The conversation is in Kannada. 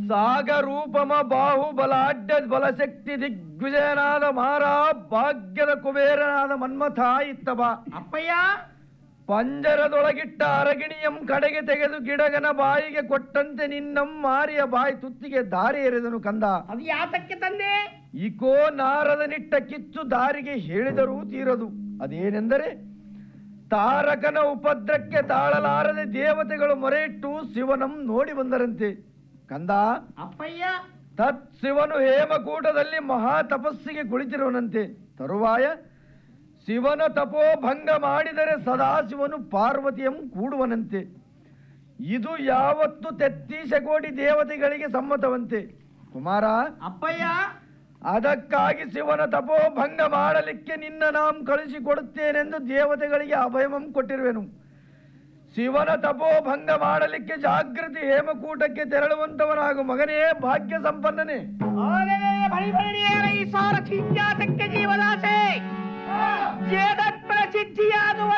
ಸಾಗರೂಪಮ ಬಾಹುಬಲಾಢ್ಯ ಬಲಶಕ್ತಿ ದಿಗ್ವಿಜಯನಾದ ಮಾರ ಭಾಗ್ಯದ ಕುಬೇರನಾದ ಮನ್ಮಥ ಇತ್ತಬ ಅಪ್ಪಯ್ಯ ಪಂಜರದೊಳಗಿಟ್ಟ ಅರಗಿಣಿಯಂ ಕಡೆಗೆ ತೆಗೆದು ಗಿಡಗನ ಬಾಯಿಗೆ ಕೊಟ್ಟಂತೆ ನಿನ್ನಂ ಮಾರಿಯ ಬಾಯಿ ತುತ್ತಿಗೆ ದಾರಿ ಎರೆದನು ಕಂದ ಅದು ಯಾತಕ್ಕೆ ತಂದೆ ಇಕೋ ನಾರದನಿಟ್ಟ ಕಿಚ್ಚು ದಾರಿಗೆ ಹೇಳಿದರೂ ತೀರದು ಅದೇನೆಂದರೆ ತಾರಕನ ಉಪದ್ರಕ್ಕೆ ತಾಳಲಾರದೆ ದೇವತೆಗಳು ಮೊರೆಯಿಟ್ಟು ಶಿವನಂ ನೋಡಿ ಬಂದರಂತೆ ಕಂದ ಅಪ್ಪಯ್ಯ ತತ್ ಶಿವನು ಹೇಮಕೂಟದಲ್ಲಿ ಮಹಾ ತಪಸ್ಸಿಗೆ ಕುಳಿತಿರುವನಂತೆ ತರುವಾಯ ಶಿವನ ತಪೋಭಂಗ ಮಾಡಿದರೆ ಸದಾಶಿವನು ಪಾರ್ವತಿಯಂ ಕೂಡುವನಂತೆ ಇದು ಯಾವತ್ತು ತೆತ್ತೀಶ ಕೋಟಿ ದೇವತೆಗಳಿಗೆ ಸಮ್ಮತವಂತೆ ಕುಮಾರ ಅಪ್ಪಯ್ಯ ಅದಕ್ಕಾಗಿ ಶಿವನ ತಪೋಭಂಗ ಮಾಡಲಿಕ್ಕೆ ನಿನ್ನ ನಾಂ ಕಳಿಸಿಕೊಡುತ್ತೇನೆಂದು ದೇವತೆಗಳಿಗೆ ಅಭಯಮಂ ಕೊಟ್ಟಿರುವೆನು ಶಿವನ ತಪೋಭಂಗ ಮಾಡಲಿಕ್ಕೆ ಜಾಗೃತಿ ಹೇಮಕೂಟಕ್ಕೆ ತೆರಳುವಂತವನಾಗು ಮಗನೇ ಭಾಗ್ಯ ಸಂಪನ್ನನೇ ಆಲೇ ಬಳಿ ಬಳಿಯೇ ಈ ಸಾರಥಿ ಯಾತಕ್ಕೆ ಜೀವದಾಸೆ ಜೇದತ್ಪರ ಸಿದ್ಧಿಯಾಗುವ